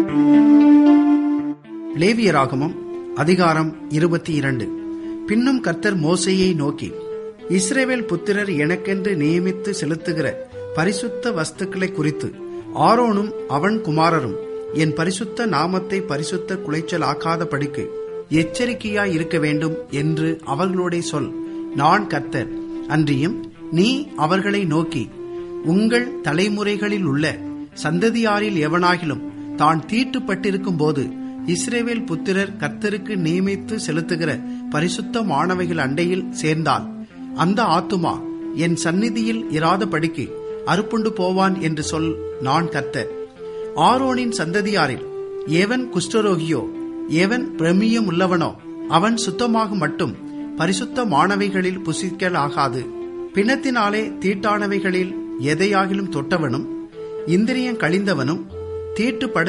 லேவியராகமம் அதிகாரம் இருபத்தி இரண்டு பின்னும் கர்த்தர் மோசையை நோக்கி இஸ்ரேவேல் புத்திரர் எனக்கென்று நியமித்து செலுத்துகிற பரிசுத்த வஸ்துக்களை குறித்து ஆரோனும் அவன் குமாரரும் என் பரிசுத்த நாமத்தை பரிசுத்த குலைச்சல் ஆக்காதபடிக்கு எச்சரிக்கையாய் இருக்க வேண்டும் என்று அவர்களோடே சொல் நான் கர்த்தர் அன்றியும் நீ அவர்களை நோக்கி உங்கள் தலைமுறைகளில் உள்ள சந்ததியாரில் எவனாகிலும் தான் தீட்டுப்பட்டிருக்கும் போது இஸ்ரேவேல் புத்திரர் கர்த்தருக்கு நியமித்து செலுத்துகிற பரிசுத்த மாணவைகள் அண்டையில் சேர்ந்தால் அந்த ஆத்துமா என் சந்நிதியில் இராதபடிக்கு அறுப்புண்டு போவான் என்று சொல் நான் கர்த்தர் ஆரோனின் சந்ததியாரில் எவன் குஷ்டரோகியோ எவன் பிரமியம் உள்ளவனோ அவன் சுத்தமாக மட்டும் பரிசுத்த மாணவைகளில் புசிக்கலாகாது பிணத்தினாலே தீட்டானவைகளில் எதையாகிலும் தொட்டவனும் இந்திரியம் கழிந்தவனும் தீட்டுப்படு